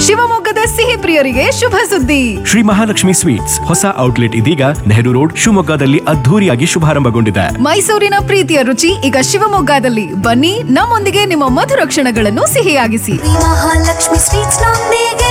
ಶಿವಮೊಗ್ಗದ ಸಿಹಿ ಪ್ರಿಯರಿಗೆ ಶುಭ ಸುದ್ದಿ ಶ್ರೀ ಮಹಾಲಕ್ಷ್ಮಿ ಸ್ವೀಟ್ಸ್ ಹೊಸ ಔಟ್ಲೆಟ್ ಇದೀಗ ನೆಹರು ರೋಡ್ ಶಿವಮೊಗ್ಗದಲ್ಲಿ ಅದ್ಧೂರಿಯಾಗಿ ಶುಭಾರಂಭಗೊಂಡಿದೆ ಮೈಸೂರಿನ ಪ್ರೀತಿಯ ರುಚಿ ಈಗ ಶಿವಮೊಗ್ಗದಲ್ಲಿ ಬನ್ನಿ ನಮ್ಮೊಂದಿಗೆ ನಿಮ್ಮ ಮಧುರ ಕ್ಷಣಗಳನ್ನು ಸಿಹಿಯಾಗಿಸಿ ಶ್ರೀ ಮಹಾಲಕ್ಷ್ಮಿ ಸ್ವೀಟ್ಸ್ ನೊಂದಿಗೆ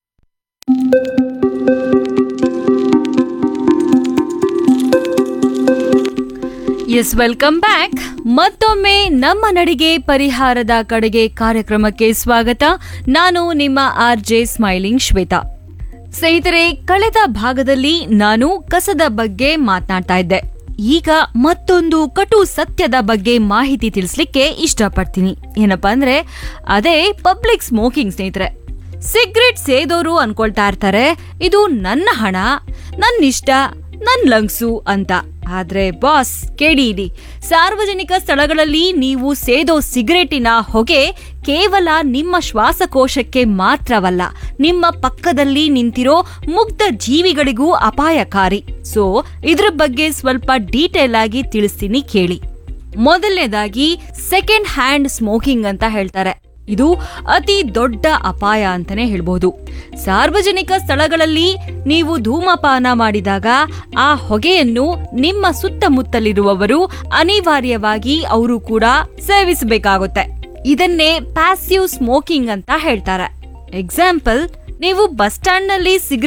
ಎಸ್ ವೆಲ್ಕಮ್ ಬ್ಯಾಕ್ ಮತ್ತೊಮ್ಮೆ ನಮ್ಮ ನಡಿಗೆ ಪರಿಹಾರದ ಕಡೆಗೆ ಕಾರ್ಯಕ್ರಮಕ್ಕೆ ಸ್ವಾಗತ ನಾನು ನಿಮ್ಮ ಆರ್ ಜೆ ಸ್ಮೈಲಿಂಗ್ ಶ್ವೇತಾ ಸ್ನೇಹಿತರೆ ಕಳೆದ ಭಾಗದಲ್ಲಿ ನಾನು ಕಸದ ಬಗ್ಗೆ ಮಾತನಾಡ್ತಾ ಇದ್ದೆ ಈಗ ಮತ್ತೊಂದು ಕಟು ಸತ್ಯದ ಬಗ್ಗೆ ಮಾಹಿತಿ ತಿಳಿಸ್ಲಿಕ್ಕೆ ಇಷ್ಟಪಡ್ತೀನಿ ಏನಪ್ಪಾ ಅಂದ್ರೆ ಅದೇ ಪಬ್ಲಿಕ್ ಸ್ಮೋಕಿಂಗ್ ಸ್ನೇಹಿತರೆ ಸಿಗರೆಟ್ ಸೇದೋರು ಅನ್ಕೊಳ್ತಾ ಇರ್ತಾರೆ ಇದು ನನ್ನ ಹಣ ನನ್ನಿಷ್ಟ ನನ್ ಲಂಗ್ಸು ಅಂತ ಆದ್ರೆ ಬಾಸ್ ಕೇಳಿ ಸಾರ್ವಜನಿಕ ಸ್ಥಳಗಳಲ್ಲಿ ನೀವು ಸೇದೋ ಸಿಗರೇಟಿನ ಹೊಗೆ ಕೇವಲ ನಿಮ್ಮ ಶ್ವಾಸಕೋಶಕ್ಕೆ ಮಾತ್ರವಲ್ಲ ನಿಮ್ಮ ಪಕ್ಕದಲ್ಲಿ ನಿಂತಿರೋ ಮುಗ್ಧ ಜೀವಿಗಳಿಗೂ ಅಪಾಯಕಾರಿ ಸೊ ಇದ್ರ ಬಗ್ಗೆ ಸ್ವಲ್ಪ ಡೀಟೇಲ್ ಆಗಿ ತಿಳಿಸ್ತೀನಿ ಕೇಳಿ ಮೊದಲನೇದಾಗಿ ಸೆಕೆಂಡ್ ಹ್ಯಾಂಡ್ ಸ್ಮೋಕಿಂಗ್ ಅಂತ ಹೇಳ್ತಾರೆ ಇದು ಅತಿ ದೊಡ್ಡ ಅಪಾಯ ಅಂತಾನೆ ಹೇಳ್ಬಹುದು ಸಾರ್ವಜನಿಕ ಸ್ಥಳಗಳಲ್ಲಿ ನೀವು ಧೂಮಪಾನ ಮಾಡಿದಾಗ ಆ ಹೊಗೆಯನ್ನು ನಿಮ್ಮ ಸುತ್ತಮುತ್ತಲಿರುವವರು ಅನಿವಾರ್ಯವಾಗಿ ಅವರು ಕೂಡ ಸೇವಿಸಬೇಕಾಗುತ್ತೆ ಇದನ್ನೇ ಪ್ಯಾಸಿವ್ ಸ್ಮೋಕಿಂಗ್ ಅಂತ ಹೇಳ್ತಾರೆ ಎಕ್ಸಾಂಪಲ್ ನೀವು ಬಸ್ ಸ್ಟ್ಯಾಂಡ್ ನಲ್ಲಿ ಸಿಗರೇಟ್